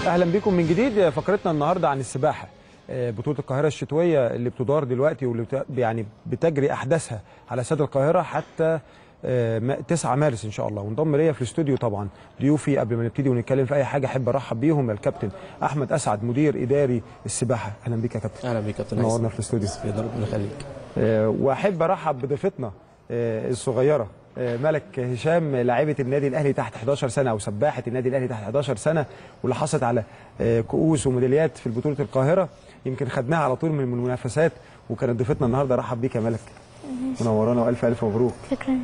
اهلا بكم من جديد فقرتنا النهارده عن السباحه آه، بطوله القاهره الشتويه اللي بتدار دلوقتي واللي بت- يعني بتجري احداثها على استاد القاهره حتى آه، ما- 9 مارس ان شاء الله وانضم ليا في الاستوديو طبعا ضيوفي قبل ما نبتدي ونتكلم في اي حاجه احب ارحب بيهم الكابتن احمد اسعد مدير اداري السباحه اهلا بيك يا كابتن اهلا بيك يا كابتن نورنا هيثم. في الاستوديو يقدر ربنا يخليك آه، واحب ارحب بضيفتنا آه، الصغيره آه، ملك هشام لاعبه النادي الاهلي تحت 11 سنه او سباحه النادي الاهلي تحت 11 سنه واللي حصلت على آه، كؤوس وميداليات في بطوله القاهره يمكن خدناها على طول من المنافسات وكانت ضيفتنا النهارده رحب بيك يا ملك منورانا والف الف مبروك شكرا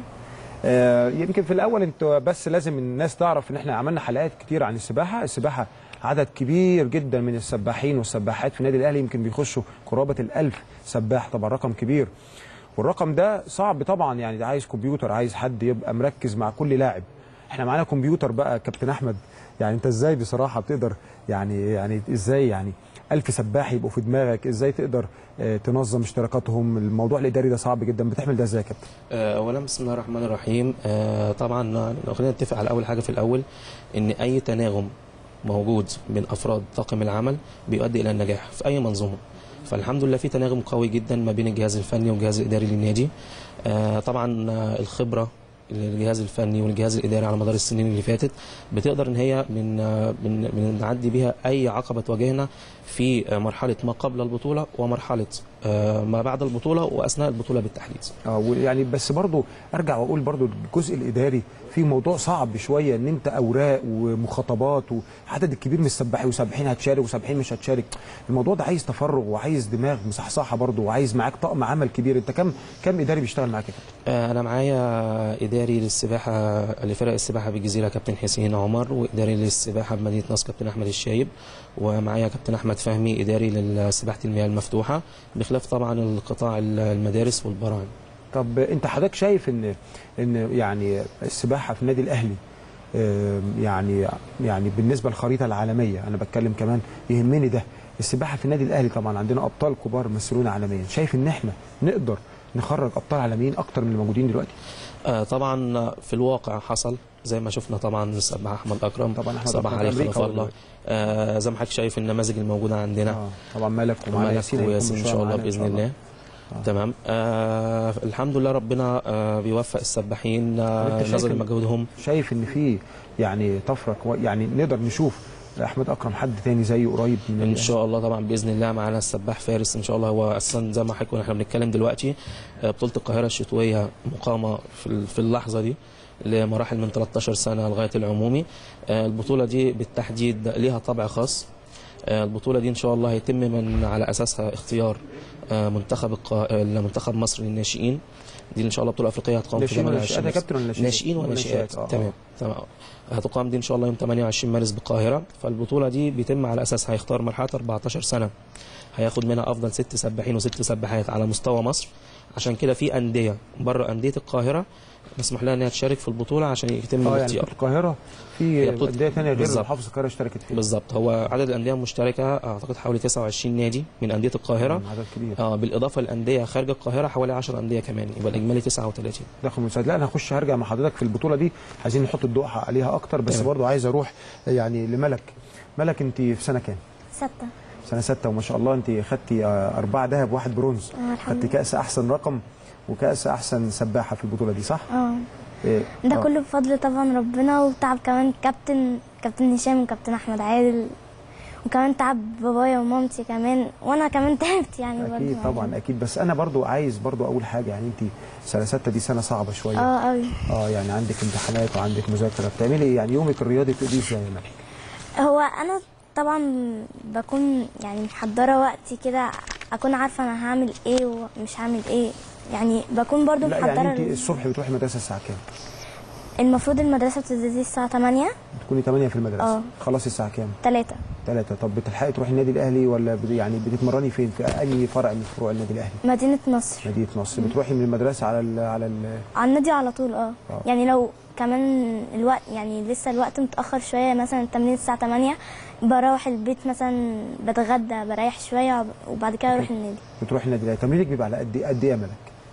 آه، يمكن في الاول انتوا بس لازم الناس تعرف ان احنا عملنا حلقات كتير عن السباحه السباحه عدد كبير جدا من السباحين والسباحات في النادي الاهلي يمكن بيخشوا قرابه الألف سباح طبعا رقم كبير والرقم ده صعب طبعا يعني ده عايز كمبيوتر عايز حد يبقى مركز مع كل لاعب احنا معانا كمبيوتر بقى كابتن احمد يعني انت ازاي بصراحه بتقدر يعني يعني ازاي يعني ألف سباح يبقوا في دماغك ازاي تقدر آه، تنظم اشتراكاتهم الموضوع الاداري ده صعب جدا بتعمل ده ازاي يا كابتن آه، اولا بسم الله الرحمن الرحيم آه، طبعا لو خلينا نتفق على اول حاجه في الاول ان اي تناغم موجود بين افراد طاقم العمل بيؤدي الى النجاح في اي منظومه فالحمد لله في تناغم قوي جدا ما بين الجهاز الفني والجهاز الاداري للنادي آه، طبعا آه، الخبره للجهاز الفني والجهاز الاداري على مدار السنين اللي فاتت بتقدر ان هي من آه، من من نعدي بيها اي عقبه تواجهنا في آه، مرحله ما قبل البطوله ومرحله آه، ما بعد البطوله واثناء البطوله بالتحديد اه ويعني بس برضو ارجع واقول برضو الجزء الاداري في موضوع صعب شويه ان انت اوراق ومخاطبات وعدد الكبير من السباحين وسباحين هتشارك وسباحين مش هتشارك الموضوع ده عايز تفرغ وعايز دماغ مصحصحه برضو وعايز معاك طقم عمل كبير انت كم كم اداري بيشتغل معاك يا كابتن آه، انا معايا اداري للسباحه لفرق السباحه بالجزيره كابتن حسين عمر واداري للسباحه بمدينه نصر كابتن احمد الشايب ومعايا كابتن احمد فهمي اداري لسباحه المياه المفتوحه بخلاف طبعا القطاع المدارس والبراعم طب انت حضرتك شايف ان ان يعني السباحه في النادي الاهلي آم، يعني يعني بالنسبه للخريطه العالميه انا بتكلم كمان يهمني ده السباحه في النادي الاهلي طبعا عندنا ابطال كبار مسؤولون عالميا شايف ان احنا نقدر نخرج ابطال عالميين اكتر من الموجودين دلوقتي آه، طبعا في الواقع حصل زي ما شفنا طبعا السباح احمد اكرم طبعا أحمد سباح أكرم علي في أمريكا خلف الله دلوقتي. آه، زي ما حضرتك شايف النماذج الموجوده عندنا اه طبعا ملك ومعانا مالك ياسين هيكون وياسين ان شوية شاء الله معانا إن باذن شاء الله تمام آه الحمد لله ربنا آه بيوفق السباحين آه أنت شايف نظرا إن- لمجهودهم شايف ان في يعني طفره كوي... يعني نقدر نشوف احمد اكرم حد تاني زيه قريب من ان ال- شاء الله طبعا باذن الله معانا السباح فارس ان شاء الله هو اصلا زي ما حضرتك احنا بنتكلم دلوقتي آه، بطوله القاهره الشتويه مقامه في ال- في اللحظه دي لمراحل من 13 سنه لغايه العمومي آه، البطوله دي بالتحديد ليها طابع خاص آه، البطوله دي ان شاء الله هيتم من على اساسها اختيار آه، منتخب القا... آه، منتخب مصر للناشئين دي ان شاء الله بطوله افريقيه هتقام في ناشئين ولا 28 ناشئات يا مارس. كابتن ولا ناشئين؟ ناشئين وناشئات آه، آه. تمام تمام هتقام دي ان شاء الله يوم 28 مارس بالقاهره فالبطوله دي بيتم على اساس هيختار مرحله 14 سنه هياخد منها افضل ست سباحين وست سباحات على مستوى مصر عشان كده في انديه بره انديه القاهره مسموح لها انها تشارك في البطوله عشان يتم اه يعني الاختيار بطولة القاهره هي في بطولة- انديه ثانيه غير بالظبط. محافظه القاهره اشتركت فيها بالظبط هو عدد الانديه المشتركه اعتقد حوالي 29 نادي من انديه القاهره مم، عدد كبير اه بالاضافه لانديه خارج القاهره حوالي 10 انديه كمان يبقى الاجمالي 39 داخل مساعد لا انا هخش هرجع مع حضرتك في البطوله دي عايزين نحط الضوء عليها اكتر بس تمام. برضو عايز اروح يعني لملك ملك انت في سنه كام ستة سنه ستة وما شاء الله انت خدتي آه، اربعه ذهب واحد برونز آه، الحمد خدتي لله. كاس احسن رقم وكاس احسن سباحه في البطوله دي صح اه إيه، ده آه. كله بفضل طبعا ربنا وتعب كمان كابتن كابتن هشام وكابتن احمد عادل وكمان تعب بابايا ومامتي كمان وانا كمان تعبت يعني برضه اكيد معاهم. طبعا اكيد بس انا برضو عايز برضو اول حاجه يعني انت سنه ستة دي سنه صعبه شويه اه قوي اه يعني عندك امتحانات وعندك مذاكره بتعملي ايه يعني يومك الرياضي بتقضيه ازاي يا ملك هو انا طبعا بكون يعني محضره وقتي كده اكون عارفه انا هعمل ايه ومش هعمل ايه يعني بكون برضو لا محضره يعني انت ال- الصبح بتروحي المدرسه الساعه كام المفروض المدرسه بتبتدي الساعه 8 بتكوني 8 في المدرسه اه. خلاص الساعه كام 3 3 طب بتلحقي تروحي النادي الاهلي ولا بت- يعني بتتمرني فين في اي فرع من فروع النادي الاهلي مدينه نصر مدينه نصر بتروحي من المدرسه على ال على ال على النادي على طول اه اه. يعني لو كمان الوقت يعني لسه الوقت متاخر شويه مثلا التمرين الساعه 8 بروح البيت مثلا بتغدى بريح شويه وبعد كده اروح النادي بتروحي النادي الاهلي تمرينك بيبقى على قد ايه قد ايه يا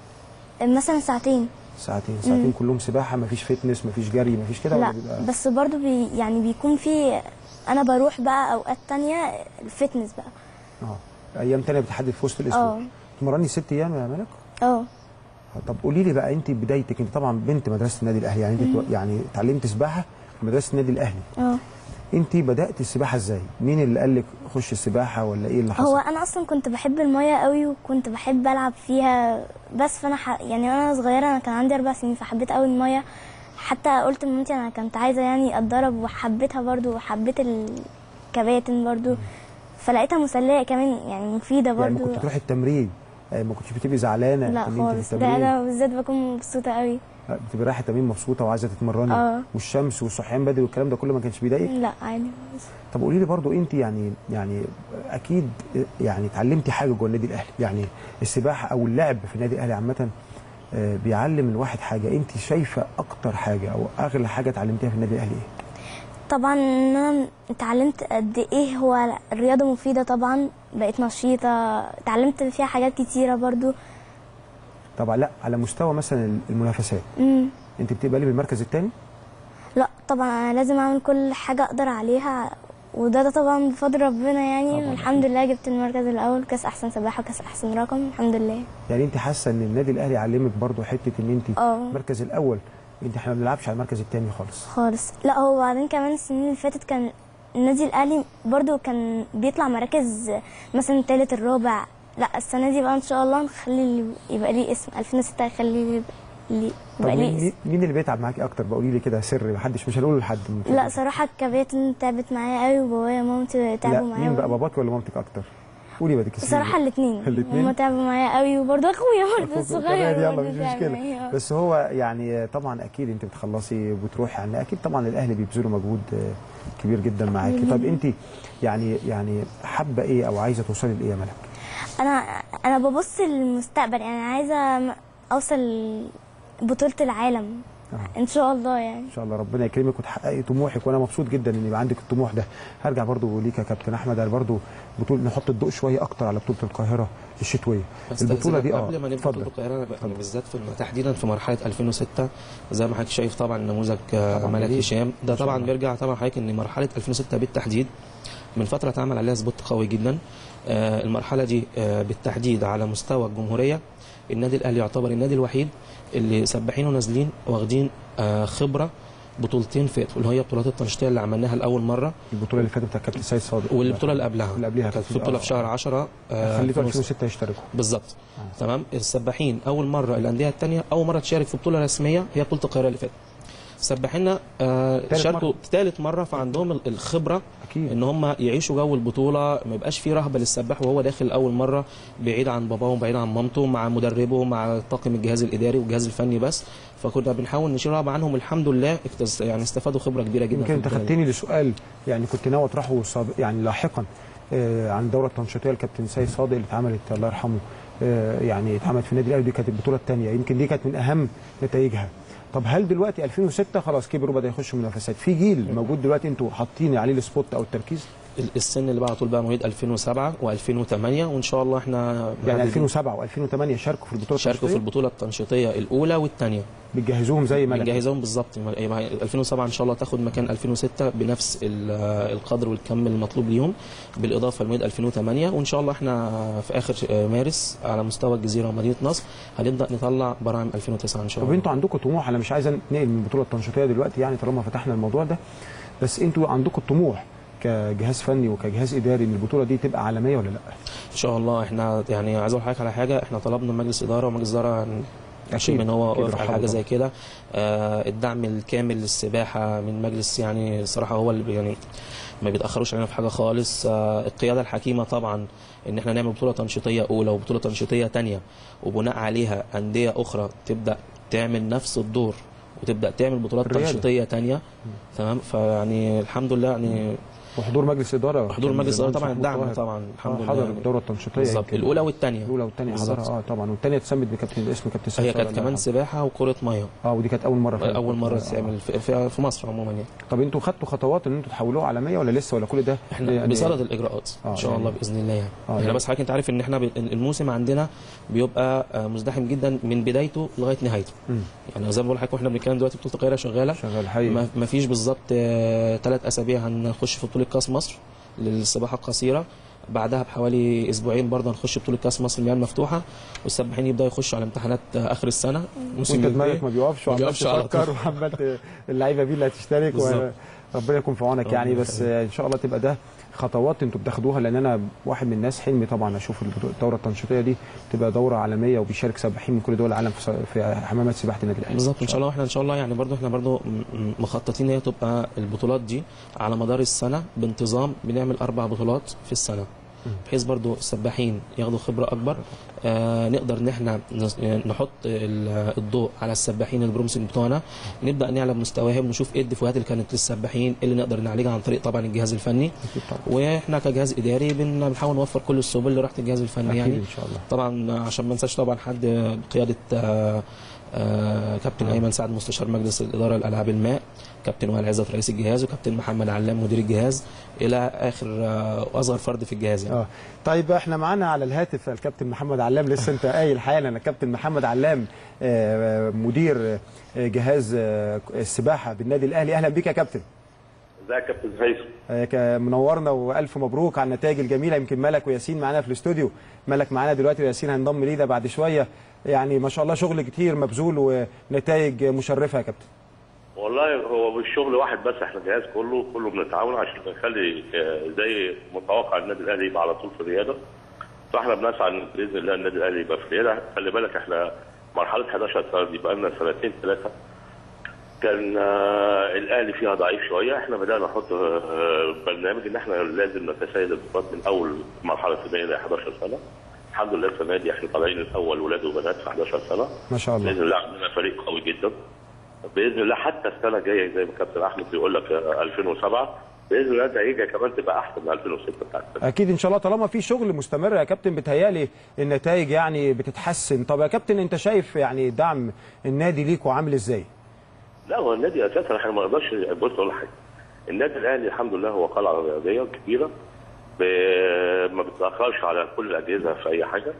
ملك مثلا ساعتين ساعتين ساعتين كلهم سباحه مفيش فتنس مفيش جري مفيش كده ولا لا بيبقى بس برضو بي يعني بيكون في انا بروح بقى اوقات تانية الفتنس بقى اه ايام تانية بتحدد في وسط الاسبوع اه تمرني ست ايام يا ملك اه طب قولي لي بقى انت بدايتك انت طبعا بنت مدرسه النادي الاهلي يعني انت تو- يعني اتعلمت سباحه في مدرسه النادي الاهلي اه انت بدات السباحه ازاي مين اللي قال لك خش السباحه ولا ايه اللي حصل هو انا اصلا كنت بحب المايه قوي وكنت بحب العب فيها بس فانا ح... يعني وانا صغيره انا كان عندي اربع سنين فحبيت قوي المايه حتى قلت لمامتي انا كنت عايزه يعني اتدرب وحبيتها برضو وحبيت الكباتن برضو فلقيتها مسليه كمان يعني مفيده يعني ما برضو كنت تروحي التمرين آه، ما كنتش بتبقي زعلانه لا ان انت في خالص ده التمرين انا بالذات بكون مبسوطه قوي آه، بتبقي رايحه التمرين مبسوطه وعايزه تتمرني اه. والشمس والصحيان بدري والكلام ده كله ما كانش بيضايقك لا عادي طب قولي لي برضو انت يعني يعني اكيد يعني اتعلمتي حاجه جوه النادي الاهلي يعني السباحه او اللعب في النادي الاهلي عامه آه، بيعلم الواحد حاجه انت شايفه اكتر حاجه او اغلى حاجه اتعلمتيها في النادي الاهلي ايه طبعا ان انا اتعلمت قد ايه هو الرياضه مفيده طبعا بقيت نشيطه اتعلمت فيها حاجات كتيره برضو طبعا لا على مستوى مثلا المنافسات امم انت بتقبلي بالمركز الثاني لا طبعا انا لازم اعمل كل حاجه اقدر عليها وده ده طبعا بفضل ربنا يعني طبعاً. الحمد لله جبت المركز الاول كاس احسن سباحه وكاس احسن رقم الحمد لله يعني انت حاسه ان النادي الاهلي علمك برضو حته ان انت اه المركز الاول انت احنا ما بنلعبش على المركز الثاني خالص خالص لا هو بعدين كمان السنين اللي فاتت كان النادي الاهلي برضو كان بيطلع مراكز مثلا الثالث الرابع لا السنه دي بقى ان شاء الله نخلي اللي يبقى ليه اسم 2006 يخلي اللي طب يبقى مين, ليه مين- اسم مين اللي بيتعب معاكي اكتر بقولي لي كده سر محدش مش هنقوله لحد من لا صراحه الكباتن تعبت معايا قوي وبابايا ومامتي لا تعبوا معايا مين بقى برضو. باباك ولا مامتك اكتر قولي بقى تكسبي صراحه الاثنين الاتنين؟ هما تعبوا معايا قوي وبرضه اخويا برضه كمان الصغير يلا برضه مش تعب مشكله معايا. بس هو يعني طبعا اكيد انت بتخلصي وبتروحي يعني اكيد طبعا الاهلي بيبذلوا مجهود آه، كبير جدا معاكي طب انت يعني يعني حابه ايه او عايزه توصلي لايه يا ملك انا انا ببص للمستقبل يعني عايزه م- اوصل بطوله العالم آه. ان شاء الله يعني ان شاء الله ربنا يكرمك وتحققي طموحك وانا مبسوط جدا ان يبقى عندك الطموح ده هرجع برضو ليك يا كابتن احمد انا برضو بطول نحط الضوء شويه اكتر على بطوله القاهره الشتويه بس البطوله دي اه قبل ما نبدا اتفضل بطوله القاهره يعني بالذات في تحديدا في مرحله 2006 زي ما حضرتك شايف طبعا نموذج آه، طبعاً ملك جديد. هشام ده ما شاء طبعا الله. بيرجع طبعا حضرتك ان مرحله 2006 بالتحديد من فتره اتعمل عليها سبوت قوي جدا آه، المرحله دي آه، بالتحديد على مستوى الجمهوريه النادي الاهلي يعتبر النادي الوحيد اللي سباحين ونازلين واخدين آه، خبره بطولتين فاتوا اللي هي بطولات التنشيطيه اللي عملناها لاول مره البطوله اللي فاتت بتاع كابتن سيد صادق والبطوله اللي قبلها اللي قبلها كانت في بطوله في شهر 10 آه، خليته 2006. 2006 يشتركوا بالظبط تمام السباحين اول مره الانديه الثانيه اول مره تشارك في بطوله رسميه هي بطوله القاهره اللي فاتت سباحينا آه تالت شاركوا مرة. ثالث مره فعندهم ال- الخبره اكيد ان هم يعيشوا جو البطوله ما يبقاش في رهبه للسباح وهو داخل اول مره بعيد عن باباه وبعيد عن مامته مع مدربه مع طاقم الجهاز الاداري والجهاز الفني بس فكنا بنحاول نشيل رهبه عنهم الحمد لله اكتس- يعني استفادوا خبره كبيره جدا يمكن في انت البطولة دي. خدتني لسؤال يعني كنت ناوي اطرحه سابق يعني لاحقا آه، عن الدوره التنشيطيه لكابتن سيد صادق اللي اتعملت الله يرحمه آه، يعني اتعملت في النادي الاهلي دي كانت البطوله الثانيه يمكن دي كانت من اهم نتائجها طب هل دلوقتي 2006 خلاص كبروا بدا يخشوا منافسات في جيل موجود دلوقتي انتوا حاطين عليه السبوت او التركيز ال- السن اللي بقى على طول بقى مواليد 2007 و2008 وان شاء الله احنا يعني بعد- 2007 و2008 شاركوا في البطوله شاركوا في التنشيطية؟ البطوله التنشيطيه الاولى والثانيه بتجهزوهم زي ما بنجهزهم بالظبط يبقى 2007 ان شاء الله تاخد مكان 2006 بنفس ال- القدر والكم المطلوب ليهم بالاضافه لمواليد 2008 وان شاء الله احنا في اخر مارس على مستوى الجزيره ومدينه نصر هنبدا نطلع براعم 2009 ان شاء طب الله انتوا عندكم طموح انا مش عايز انقل من البطوله التنشيطيه دلوقتي يعني طالما فتحنا الموضوع ده بس انتوا عندكم طموح كجهاز فني وكجهاز اداري ان البطوله دي تبقى عالميه ولا لا؟ ان شاء الله احنا يعني عايز اقول لحضرتك على حاجه احنا طلبنا من مجلس اداره ومجلس اداره اشيب ان هو أكيد وقف على رحبوا حاجه زي طبعا. كده آه الدعم الكامل للسباحه من مجلس يعني صراحه هو اللي يعني ما بيتاخروش علينا في حاجه خالص آه القياده الحكيمه طبعا ان احنا نعمل بطوله تنشيطيه اولى وبطوله تنشيطيه ثانيه وبناء عليها انديه اخرى تبدا تعمل نفس الدور وتبدا تعمل بطولات الريادة. تنشيطيه ثانيه تمام فيعني الحمد لله يعني وحضور مجلس اداره حضور كان مجلس الاداره زمان طبعا محمود الدعم طاهر. طبعا الحمد آه، لله حضر يعني. الدوره التنشيطيه بالظبط يمكن. الاولى والثانيه الاولى والثانيه بالظبط. حضرها اه طبعا والثانيه اتسمت بكابتن اسم كابتن سيد هي صالح كانت الله كمان يرحمه. سباحه وكره ميه اه ودي كانت اول مره فعلا. اول مره آه. تعمل في, في, في مصر عموما يعني طب انتوا خدتوا خطوات ان انتوا تحولوها عالميه ولا لسه ولا كل ده احنا يعني- بصدد الاجراءات آه، ان شاء يعني- الله باذن الله يعني آه، احنا يعني- بس حضرتك انت عارف ان احنا ب- الموسم عندنا بيبقى آه، مزدحم جدا من بدايته لغايه نهايته مم. يعني زي ما بقول لحضرتك واحنا بنتكلم دلوقتي بطوله القاهره شغاله شغال حقيقي ما ما فيش بالظبط ثلاث اسابيع هنخش في بطوله بطوله كاس مصر للسباحه القصيره بعدها بحوالي اسبوعين برضه هنخش بطوله كاس مصر المياه المفتوحه والسباحين يبداوا يخشوا على امتحانات آه، اخر السنه موسم وانت البداية. دماغك ما بيوقفش ما وعمال بيوقفش على تفكر وعمال ت- اللعيبه دي اللي هتشترك بالظبط. وربنا يكون في عونك يعني ربنا بس يخليك. ان شاء الله تبقى ده خطوات انتوا بتاخدوها لان انا واحد من الناس حلمي طبعا اشوف البطو- الدوره التنشيطيه دي تبقى دوره عالميه وبيشارك سباحين من كل دول العالم في س- في حمامات سباحه النادي الاهلي بالظبط ان شاء الله احنا ان شاء الله يعني برضو احنا برضو م- م- مخططين ان هي تبقى البطولات دي على مدار السنه بانتظام بنعمل اربع بطولات في السنه بحيث برضو السباحين ياخدوا خبره اكبر آه نقدر ان احنا نس- نحط ال- الضوء على السباحين البرومسنج بتوعنا نبدا نعلى مستواهم نشوف ايه الدفوات اللي كانت للسباحين اللي نقدر نعالجها عن طريق طبعا الجهاز الفني أكيد طبعا واحنا كجهاز اداري بن- بنحاول نوفر كل السبل لراحه الجهاز الفني اكيد يعني ان شاء الله طبعا عشان ما انساش طبعا حد بقياده آه، آه، كابتن ايمن سعد مستشار مجلس الاداره لالعاب الماء كابتن وائل عزت رئيس الجهاز وكابتن محمد علام مدير الجهاز الى اخر آه، اصغر فرد في الجهاز يعني اه طيب احنا معانا على الهاتف الكابتن محمد علام لسه انت قايل حالا انا كابتن محمد علام آه، مدير آه، جهاز آه، السباحه بالنادي الاهلي اهلا بيك يا كابتن ازيك يا كابتن هيثم آه، ك- منورنا والف مبروك على النتائج الجميله يمكن ملك وياسين معانا في الاستوديو ملك معانا دلوقتي وياسين هينضم لينا بعد شويه يعني ما شاء الله شغل كتير مبذول ونتائج مشرفه يا كابتن والله هو مش شغل واحد بس احنا الجهاز كله كله بنتعاون عشان نخلي آه، زي متوقع النادي الاهلي يبقى على طول في الرياضه فاحنا بنسعى ان باذن الله النادي الاهلي يبقى في الرياضه خلي بالك احنا مرحله 11 سنه دي بقى لنا سنتين ثلاثه كان آه، الاهلي فيها ضعيف شويه احنا بدانا نحط آه، برنامج ان احنا لازم نتسيد البطولات من اول مرحله سنيه ل 11 سنه الحمد لله السنه دي احنا طالعين الاول ولاد وبنات في 11 سنه ما شاء الله باذن الله عندنا فريق قوي جدا باذن الله حتى السنه الجايه زي ما كابتن احمد بيقول لك آه، 2007 باذن الله النتيجه كمان تبقى احسن من 2006 بتاعت اكيد ان شاء الله طالما في شغل مستمر يا كابتن بتهيالي النتائج يعني بتتحسن طب يا كابتن انت شايف يعني دعم النادي ليكوا عامل ازاي لا هو النادي اساسا احنا ما نقدرش بص اقول لك حاجه النادي الاهلي الحمد لله هو قلعه رياضيه كبيره ب- ما بتتاخرش على كل الاجهزه في اي حاجه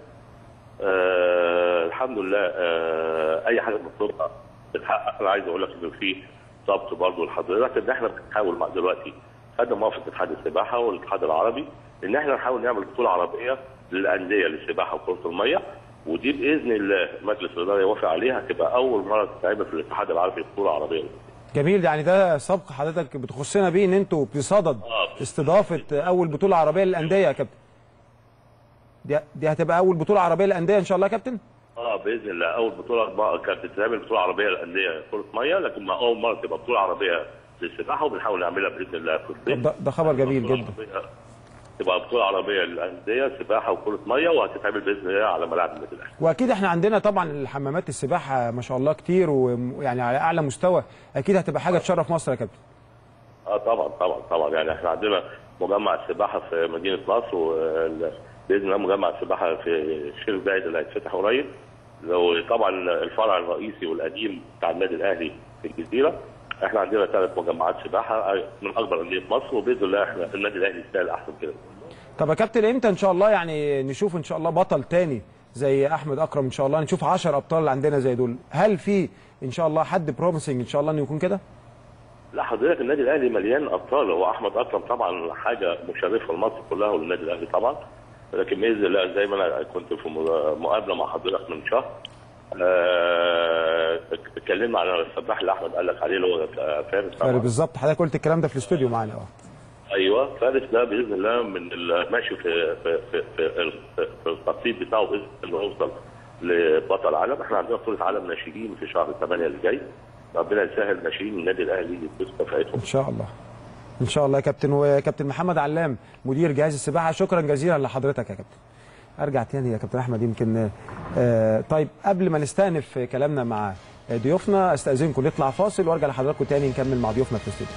آه الحمد لله آه اي حاجه بنطلبها بتحقق انا عايز اقول لك ان في ضبط برضه لحضرتك ان احنا بنحاول مع دلوقتي خدنا موافقه اتحاد السباحه والاتحاد العربي ان احنا نحاول نعمل بطوله عربيه للانديه للسباحه وكره الميه ودي باذن الله مجلس الاداره يوافق عليها هتبقى اول مره تتعمل في الاتحاد العربي بطوله عربيه جميل يعني ده سبق حضرتك بتخصنا بيه ان انتوا بصدد آه. استضافه اول بطوله عربيه للانديه يا كابتن دي, دي هتبقى اول بطوله عربيه للانديه ان شاء الله يا كابتن اه باذن الله اول بطوله بقى كانت تتعمل بطوله عربيه للانديه كره ميه لكن ما اول مره تبقى بطوله عربيه للسباحه وبنحاول نعملها باذن الله في الصيف ده, ده خبر جميل بطولة جدا عربية- تبقى بطوله عربيه للانديه سباحه وكره ميه وهتتعمل باذن الله على ملاعب النادي الاهلي واكيد احنا عندنا طبعا الحمامات السباحه ما شاء الله كتير ويعني على اعلى مستوى اكيد هتبقى حاجه تشرف مصر يا كابتن اه طبعا طبعا طبعا يعني احنا عندنا مجمع السباحه في مدينه نصر وال- باذن الله مجمع السباحه في الشيخ زايد اللي هيتفتح قريب لو طبعا الفرع الرئيسي والقديم بتاع النادي الاهلي في الجزيره احنا عندنا ثلاث مجمعات سباحه من اكبر انديه مصر وباذن الله احنا النادي الاهلي يستاهل احسن كده طب يا كابتن امتى ان شاء الله يعني نشوف ان شاء الله بطل تاني زي احمد اكرم ان شاء الله نشوف 10 ابطال عندنا زي دول هل في ان شاء الله حد بروميسنج ان شاء الله انه يكون كده لا حضرتك النادي الاهلي مليان ابطال هو احمد اكرم طبعا حاجه مشرفه لمصر كلها وللنادي الاهلي طبعا لكن باذن الله زي ما انا كنت في مقابله مع حضرتك من شهر آه، اتكلمنا على السباح اللي احمد قال لك عليه اللي هو فارس طبعا بالظبط حضرتك قلت الكلام ده في الاستوديو معانا اه ايوه فارس ده باذن الله من اللي ماشي في في في, في, في, في التخطيط بتاعه باذن الله يوصل لبطل عالم احنا عندنا بطوله عالم ناشئين في شهر 8 اللي جاي ربنا يسهل ناشئين النادي الاهلي يدوس كفاءتهم ان شاء الله ان شاء الله يا كابتن وكابتن محمد علام مدير جهاز السباحه شكرا جزيلا لحضرتك يا كابتن ارجع تاني يا كابتن احمد يمكن آه طيب قبل ما نستأنف كلامنا مع ضيوفنا استاذنكم نطلع فاصل وارجع لحضراتكم تاني نكمل مع ضيوفنا في الاستوديو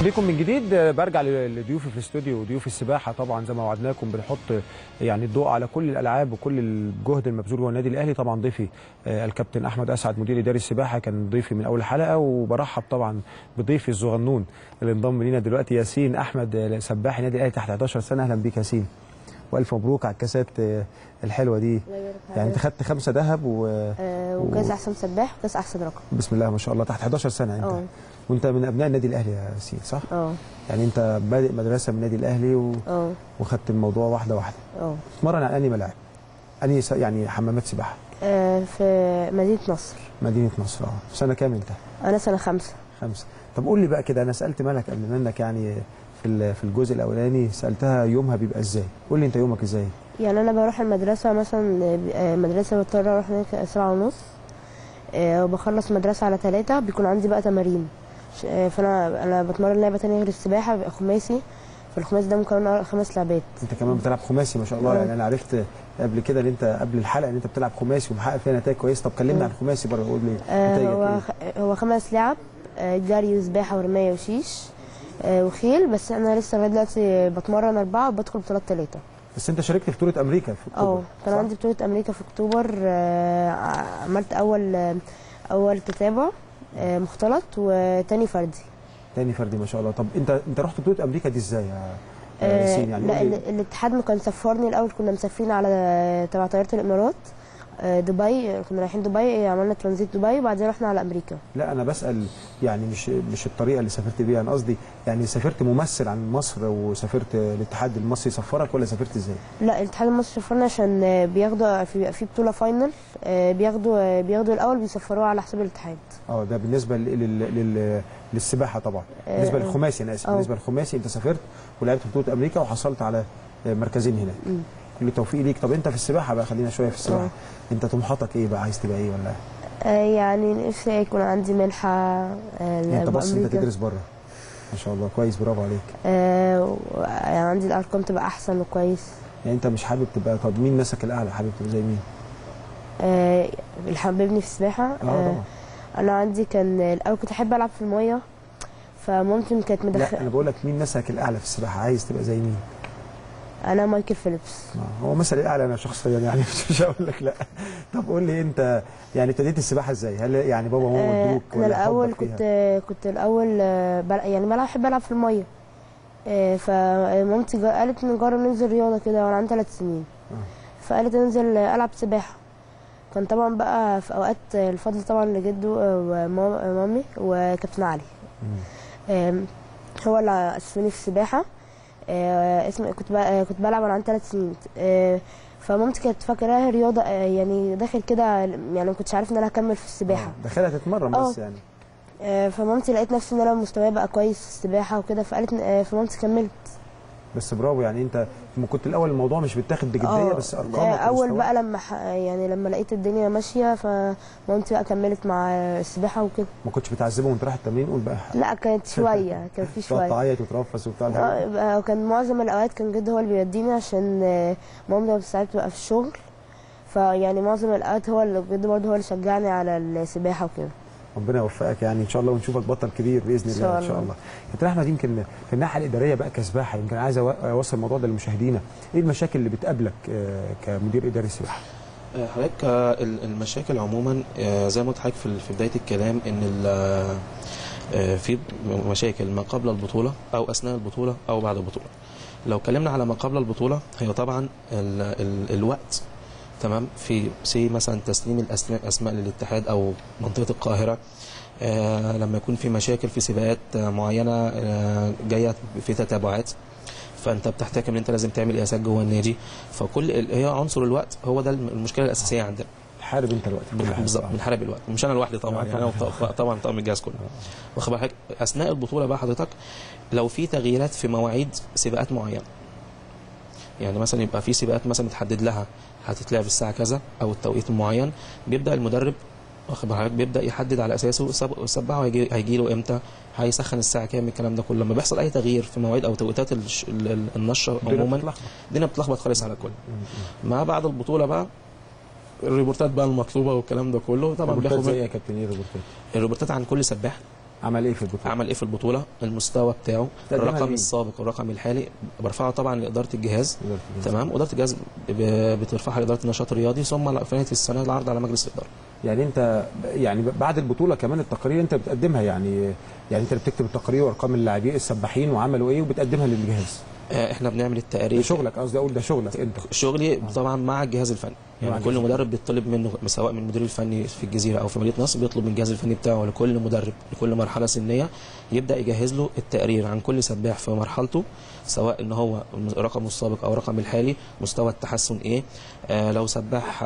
بيكم من جديد آه، برجع ل- لضيوفي في الاستوديو وضيوف السباحه طبعا زي ما وعدناكم بنحط آه، يعني الضوء على كل الالعاب وكل الجهد المبذول جوه النادي الاهلي طبعا ضيفي آه، الكابتن احمد اسعد مدير اداري السباحه كان ضيفي من اول حلقه وبرحب طبعا بضيفي الصغنون اللي انضم لينا دلوقتي ياسين احمد آه، سباح النادي الاهلي تحت 11 سنه اهلا بيك ياسين والف مبروك على الكاسات آه، الحلوه دي يعني انت خدت خمسه ذهب و آه، وكاس احسن سباح وكاس احسن رقم بسم الله ما شاء الله تحت 11 سنه انت اه وانت من ابناء النادي الاهلي يا ياسين صح؟ اه يعني انت بادئ مدرسه من النادي الاهلي و... اه وخدت الموضوع واحده واحده اه تتمرن على انهي ملاعب انهي س... يعني حمامات سباحه آه، في مدينه نصر مدينه نصر اه في سنه كام انت انا سنه خمسه خمسه طب قول لي بقى كده انا سالت مالك قبل منك يعني في ال- في الجزء الاولاني سالتها يومها بيبقى ازاي قول لي انت يومك ازاي يعني انا بروح المدرسه مثلا آه، مدرسه بضطر اروح هناك سبعة ونص آه، وبخلص مدرسه على ثلاثة بيكون عندي بقى تمارين ش- آه، فانا انا بتمرن لعبه تانية غير السباحه بيبقى خماسي فالخماسي ده مكون خمس لعبات انت كمان بتلعب خماسي ما شاء الله اه. يعني انا عرفت قبل كده ان انت قبل الحلقه ان انت بتلعب خماسي ومحقق فيها نتائج كويسه طب كلمنا اه. عن الخماسي بره قول لي آه، نتائجك هو ايه خ- هو خمس لعب آه، جري وسباحه ورمايه وشيش آه، وخيل بس انا لسه لغايه دلوقتي بتمرن اربعه وبدخل بطولات ثلاثه بس انت شاركت في بطوله امريكا في اه اكتوبر كان صح؟ عندي بطولة أمريكا في أكتوبر آه، عملت أول آه، أول تتابع آه، مختلط وتاني فردي تاني فردي ما شاء الله طب انت انت رحت بطوله امريكا دي ازاي يا يا آه، ياسين يعني لا قول لي ال- الاتحاد ما كان سفرني الأول كنا مسافرين على تبع طيارة الإمارات آه، دبي كنا رايحين دبي عملنا ترانزيت دبي وبعدين رحنا على أمريكا لا انا بسال يعني مش مش الطريقه اللي سافرت بيها انا قصدي يعني سافرت ممثل عن مصر وسافرت الاتحاد المصري سفرك ولا سافرت ازاي؟ لا الاتحاد المصري سفرنا عشان آه، بياخدوا في في بطولة فاينل آه، بياخدوا آه، بياخدوا الأول بيسفروها على حساب الاتحاد اه ده بالنسبه لل... لل... لل... للسباحه طبعا آه، بالنسبه آه. للخماسي انا اسف اه. بالنسبه للخماسي انت سافرت ولعبت في بطوله امريكا وحصلت على مركزين هناك مم. كل التوفيق ليك طب انت في السباحه بقى خلينا شويه في السباحه اه. انت طموحاتك ايه بقى عايز تبقى ايه ولا آه، يعني نفسي يكون عندي منحة آه، انت لأبقى بص انت أمريكا. تدرس بره ما شاء الله كويس برافو عليك آه، و- يعني عندي الارقام تبقى احسن وكويس يعني انت مش حابب تبقى طب مين ناسك الاعلى حابب تبقى زي مين؟ آه، اللي حببني في السباحه اه طبعا انا عندي كان الاول كنت احب العب في الميه فممكن كانت لا مدخل انا بقول لك مين ناسك الاعلى في السباحه عايز تبقى زي مين؟ انا مايكل فيليبس آه، هو مثل الاعلى انا شخصيا يعني مش هقول لك لا طب قول لي انت يعني ابتديت السباحه ازاي؟ هل يعني بابا وماما آه، ودوك انا ولا الاول حبك فيها؟ كنت كنت الاول آه، بل- يعني بلعب احب العب في الميه آه، فمامتي جا- قالت نجرب ننزل رياضه كده وانا عندي ثلاث سنين آه. فقالت انزل العب سباحه كان طبعا بقى في اوقات الفضل طبعا لجده ومامي وكابتن علي مم. آم، هو اللي اسسني في السباحه آه، اسم كنت بقى كنت بلعب وانا عندي ثلاث سنين آه، فمامتي كانت فاكراها رياضه آه، يعني داخل كده يعني ما كنتش عارف ان انا هكمل في السباحه آه، داخلها تتمرن اه. بس يعني آه، فمامتي لقيت نفسي ان انا مستواي بقى كويس في السباحه وكده فقالت آه، فمامتي كملت بس برافو يعني انت كنت الاول الموضوع مش بتاخد بجديه اه، بس آه، ارقامك اول ومستواك. بقى لما ح- يعني لما لقيت الدنيا ماشيه فمامتي بقى كملت مع السباحه وكده ما كنتش بتعذبهم وانت رايح التمرين قول بقى لا كانت شويه كان في تقعد شويه تعيط وترفس وبتاع الحاجات دي. اه كان معظم الاوقات كان جد هو اللي بيوديني عشان آه، مامتي ساعات بتبقى في الشغل فيعني معظم الاوقات هو اللي جد برضه هو اللي شجعني على السباحه وكده ربنا يوفقك يعني ان شاء الله ونشوفك بطل كبير باذن إن الله شاء ان شاء الله. الله كابتن احمد يمكن في الناحيه الاداريه بقى كسباحه يمكن عايز أو- اوصل الموضوع ده لمشاهدينا ايه المشاكل اللي بتقابلك آه، كمدير اداري سباحه آه، حضرتك آه، ال- المشاكل عموما آه، زي ما قلت حضرتك في ال- في بدايه الكلام ان ال- آه، في مشاكل ما قبل البطوله او اثناء البطوله او بعد البطوله لو اتكلمنا على ما قبل البطوله هي طبعا ال ال الوقت تمام في سي مثلا تسليم الاسماء اسماء للاتحاد او منطقه القاهره آه لما يكون في مشاكل في سباقات آه، معينه آه جايه في تتابعات فانت بتحتاج ان انت لازم تعمل قياسات جوه النادي فكل ال- هي عنصر الوقت هو ده الم- المشكله الاساسيه عندنا حارب انت الوقت كل حاجة. بالظبط بنحارب الوقت مش انا لوحدي طبعا آه، يعني انا وط- طبعا طاقم الجهاز كله واخد بالك اثناء البطوله بقى حضرتك لو في تغييرات في مواعيد سباقات معينه يعني مثلا يبقى في سباقات مثلا متحدد لها هتتلعب الساعه كذا او التوقيت المعين بيبدا المدرب واخد بالك بيبدا يحدد على اساسه السب- السباح هيجي هيجي له امتى هيسخن الساعه كام الكلام ده كله لما بيحصل اي تغيير في مواعيد او توقيتات الش- ال- ال- النشره الدنيا عموما بتتلخبط. الدنيا بتلخبط خالص على الكل م- م. ما بعد البطوله بقى الريبورتات بقى المطلوبه والكلام ده كله طبعا الروبوتات بياخد زي من- ايه يا كابتن ايه الروبوتات؟ الروبورتات عن كل سباح عمل ايه في البطوله عمل ايه في البطوله المستوى بتاعه تقدمها الرقم لمين؟ السابق والرقم الحالي برفعه طبعا لاداره الجهاز إدارة الجهاز. تمام واداره الجهاز ب- بترفعها لاداره النشاط الرياضي ثم في نهايه السنه العرض على مجلس الاداره يعني انت يعني بعد البطوله كمان التقارير انت بتقدمها يعني يعني انت اللي بتكتب التقارير وارقام اللاعبين السباحين وعملوا ايه وبتقدمها للجهاز آه، احنا بنعمل ده التقارير شغلك قصدي اقول ده شغلك انت شغلي طبعا مع الجهاز الفني مع يعني كل الجهاز مدرب بيطلب منه سواء من المدير الفني في الجزيره او في مدينه نصر بيطلب من الجهاز الفني بتاعه لكل مدرب لكل مرحله سنيه يبدا يجهز له التقرير عن كل سباح في مرحلته سواء ان هو رقمه السابق او رقم الحالي مستوى التحسن ايه آه لو سباح